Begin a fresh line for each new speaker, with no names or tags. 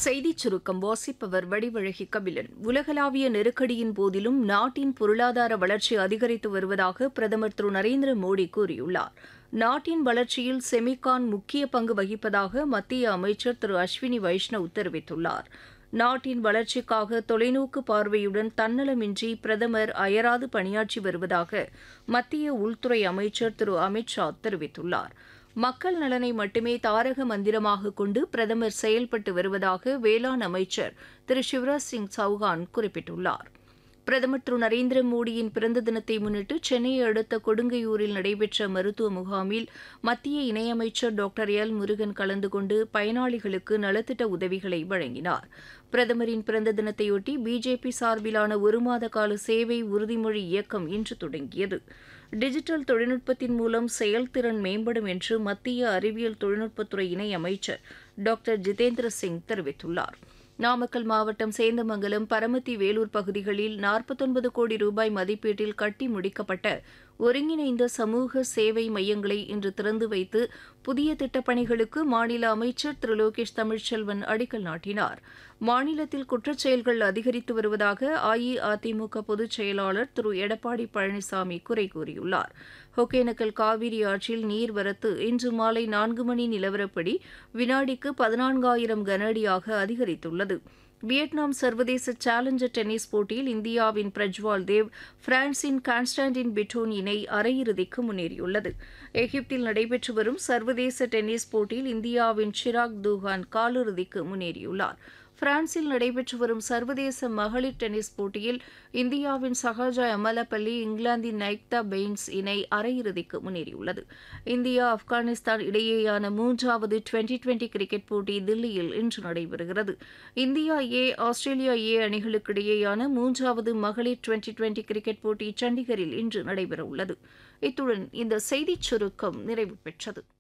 செய்திச் சுருக்கம் வாசிப்பவர் வடிவழகி கபிலன் உலகளாவிய நெருக்கடியின் போதிலும் நாட்டின் பொருளாதார வளர்ச்சி அதிகரித்து வருவதாக பிரதமர் திரு நரேந்திர மோடி கூறியுள்ளார் நாட்டின் வளர்ச்சியில் செமிகான் முக்கிய பங்கு வகிப்பதாக மத்திய அமைச்சர் திரு அஸ்வினி வைஷ்ணவ் தெரிவித்துள்ளார் நாட்டின் வளர்ச்சிக்காக தொலைநோக்கு பார்வையுடன் தன்னலமின்றி பிரதமர் அயராது பணியாற்றி வருவதாக மத்திய உள்துறை அமைச்சர் திரு அமித் ஷா தெரிவித்துள்ளார் மக்கள் நலனை மட்டுமே தாரக மந்திரமாக கொண்டு பிரதமர் செயல்பட்டு வருவதாக வேளாண் அமைச்சர் திரு சிவராஜ் சிங் சௌஹான் குறிப்பிட்டுள்ளார் பிரதமர் திரு நரேந்திர மோடியின் பிறந்த தினத்தை முன்னிட்டு சென்னையை அடுத்த கொடுங்கையூரில் நடைபெற்ற மருத்துவ முகாமில் மத்திய இணையமைச்சர் டாக்டர் எல் முருகன் கலந்து கொண்டு பயனாளிகளுக்கு நலத்திட்ட உதவிகளை வழங்கினார் பிரதமரின் பிறந்த தினத்தையொட்டி பிஜேபி சார்பிலான ஒரு மாத கால சேவை உறுதிமொழி இயக்கம் இன்று தொடங்கியது டிஜிட்டல் தொழில்நுட்பத்தின் மூலம் செயல்திறன் மேம்படும் என்று மத்திய அறிவியல் தொழில்நுட்பத்துறை இணை அமைச்சர் டாக்டர் ஜிதேந்திர சிங் தெரிவித்துள்ளார் நாமக்கல் மாவட்டம் சேந்தமங்கலம் பரமத்தி வேலூர் பகுதிகளில் நாற்பத்தொன்பது கோடி ரூபாய் மதிப்பீட்டில் கட்டி முடிக்கப்பட்ட ஒருங்கிணைந்த சமூக சேவை மையங்களை இன்று திறந்து வைத்து புதிய திட்டப்பணிகளுக்கு மாநில அமைச்சர் திரு லோகேஷ் தமிழ்ச்செல்வன் அடிக்கல் நாட்டினார் மாநிலத்தில் குற்றச் செயல்கள் அதிகரித்து வருவதாக அஇஅதிமுக பொதுச் செயலாளர் திரு எடப்பாடி பழனிசாமி குறை கூறியுள்ளார் ஒகேனக்கல் காவிரி ஆற்றில் நீர்வரத்து இன்று மாலை நான்கு மணி நிலவரப்படி வினாடிக்கு பதினான்காயிரம் கன அடியாக அதிகரித்துள்ளது வியட்நாம் சர்வதேச சேலஞ்சர் டென்னிஸ் போட்டியில் இந்தியாவின் பிரஜ்வால் தேவ் பிரான்சின் கான்ஸ்டான்டின் பிட்டோன் இணை அரையிறுதிக்கு முன்னேறியுள்ளது எகிப்தில் நடைபெற்று வரும் சர்வதேச டென்னிஸ் போட்டியில் இந்தியாவின் ஷிராக் தூகான் காலிறுதிக்கு முன்னேறியுள்ளார் பிரான்சில் நடைபெற்று வரும் சர்வதேச மகளிர் டென்னிஸ் போட்டியில் இந்தியாவின் சஹாஜா அமலப்பள்ளி இங்கிலாந்தின் நைக்தா பெயின்ஸ் இணை அரையிறுதிக்கு முன்னேறியுள்ளது இந்தியா ஆப்கானிஸ்தான் இடையேயான மூன்றாவது டுவெண்டி டுவெண்டி கிரிக்கெட் போட்டி தில்லியில் இன்று நடைபெறுகிறது இந்தியா ஏ ஆஸ்திரேலியா ஏ அணிகளுக்கு இடையேயான மூன்றாவது மகளிர் டுவெண்டி டுவெண்டி கிரிக்கெட் போட்டி சண்டிகரில் இன்று நடைபெறவுள்ளது இத்துடன் இந்த செய்திச் சுருக்கம் நிறைவு பெற்றது